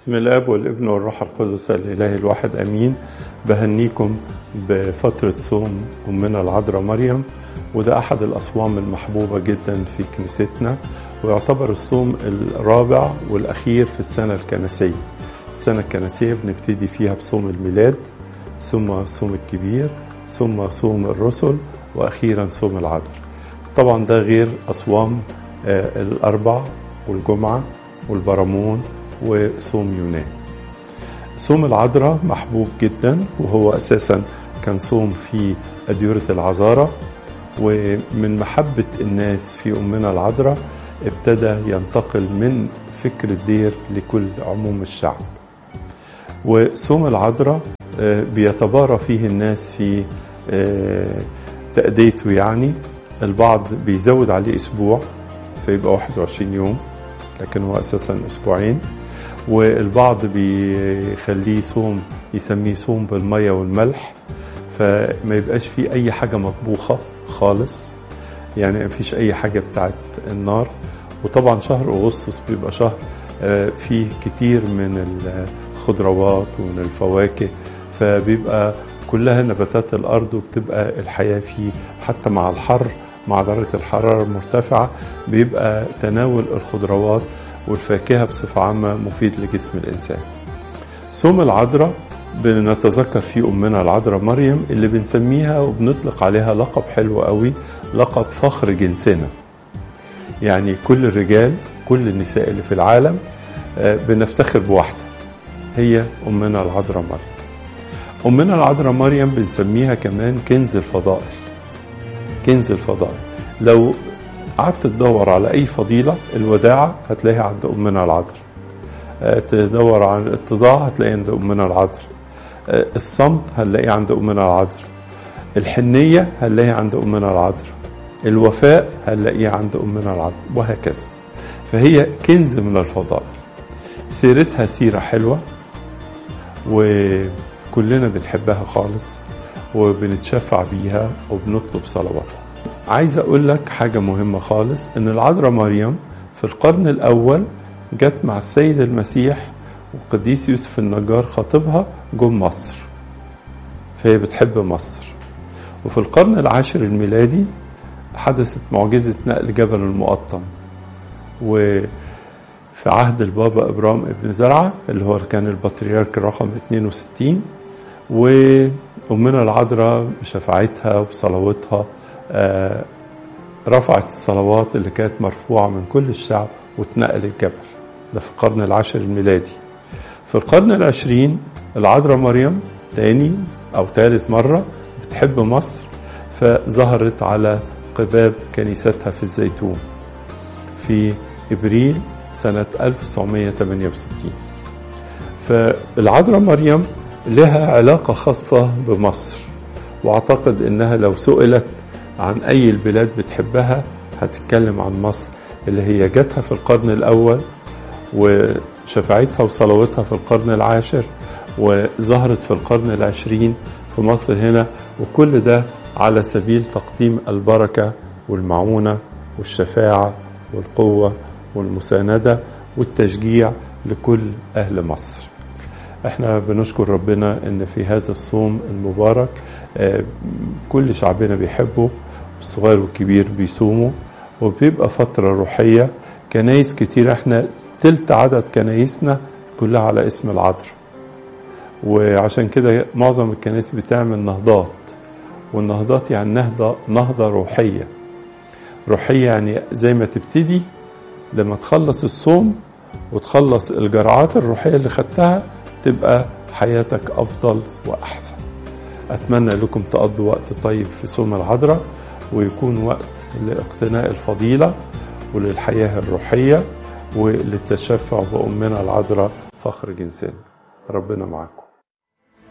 بسم الاب والابن والروح القدس الاله الواحد امين بهنيكم بفتره صوم امنا العذراء مريم وده احد الاصوام المحبوبه جدا في كنيستنا ويعتبر الصوم الرابع والاخير في السنه الكنسيه السنه الكنسيه بنبتدي فيها بصوم الميلاد ثم صوم الكبير ثم صوم الرسل واخيرا صوم العذراء طبعا ده غير اصوام الاربع والجمعه والبرامون وصوم يونان صوم العذراء محبوب جدا وهو اساسا كان صوم في اديره العذاره ومن محبه الناس في امنا العذراء ابتدى ينتقل من فكر الدير لكل عموم الشعب وصوم العذراء بيتبارى فيه الناس في تأديته يعني البعض بيزود عليه اسبوع فيبقى 21 يوم لكن هو اساسا اسبوعين والبعض بيخليه صوم يسميه صوم بالميه والملح فما يبقاش فيه اي حاجه مطبوخه خالص يعني ما فيش اي حاجه بتاعت النار وطبعا شهر اغسطس بيبقى شهر فيه كتير من الخضروات ومن الفواكه فبيبقى كلها نباتات الارض وبتبقى الحياه فيه حتى مع الحر مع درجه الحراره المرتفعه بيبقى تناول الخضروات والفاكهة بصفة عامة مفيد لجسم الإنسان صوم العذراء بنتذكر فيه أمنا العذراء مريم اللي بنسميها وبنطلق عليها لقب حلو قوي لقب فخر جنسنا يعني كل الرجال كل النساء اللي في العالم بنفتخر بواحدة هي أمنا العذراء مريم أمنا العذراء مريم بنسميها كمان كنز الفضائل كنز الفضائل لو قعدت تدور على اي فضيله الوداعه هتلاقيها عند امنا العذراء تدور عن الاتضاع هتلاقيها عند امنا العذراء الصمت هنلاقيه عند امنا العذراء الحنيه هنلاقيها عند امنا العذراء الوفاء هنلاقيه عند امنا العذراء وهكذا فهي كنز من الفضائل سيرتها سيره حلوه وكلنا بنحبها خالص وبنتشفع بيها وبنطلب صلواتها عايز اقول لك حاجه مهمه خالص ان العذراء مريم في القرن الاول جت مع السيد المسيح وقديس يوسف النجار خطيبها جم مصر فهي بتحب مصر وفي القرن العاشر الميلادي حدثت معجزة نقل جبل المقطم وفي عهد البابا إبرام ابن زرعة اللي هو كان البطريرك رقم 62 وأمنا العذراء بشفاعتها وبصلواتها آه رفعت الصلوات اللي كانت مرفوعة من كل الشعب واتنقل الجبل ده في القرن العاشر الميلادي في القرن العشرين العذراء مريم تاني أو تالت مرة بتحب مصر فظهرت على قباب كنيستها في الزيتون في إبريل سنة 1968 فالعذراء مريم لها علاقة خاصة بمصر واعتقد انها لو سئلت عن اي البلاد بتحبها هتتكلم عن مصر اللي هي جاتها في القرن الاول وشفاعتها وصلواتها في القرن العاشر وظهرت في القرن العشرين في مصر هنا وكل ده على سبيل تقديم البركة والمعونة والشفاعة والقوة والمساندة والتشجيع لكل أهل مصر احنا بنشكر ربنا ان في هذا الصوم المبارك كل شعبنا بيحبه الصغير والكبير بيصوموا وبيبقى فترة روحية كنايس كتير احنا تلت عدد كنايسنا كلها على اسم العذراء وعشان كده معظم الكنائس بتعمل نهضات والنهضات يعني نهضة نهضة روحية روحية يعني زي ما تبتدي لما تخلص الصوم وتخلص الجرعات الروحية اللي خدتها تبقى حياتك أفضل وأحسن أتمنى لكم تقضوا وقت طيب في صوم العذراء ويكون وقت لاقتناء الفضيلة وللحياة الروحية وللتشفع بأمنا العذراء فخر جنسنا ربنا معكم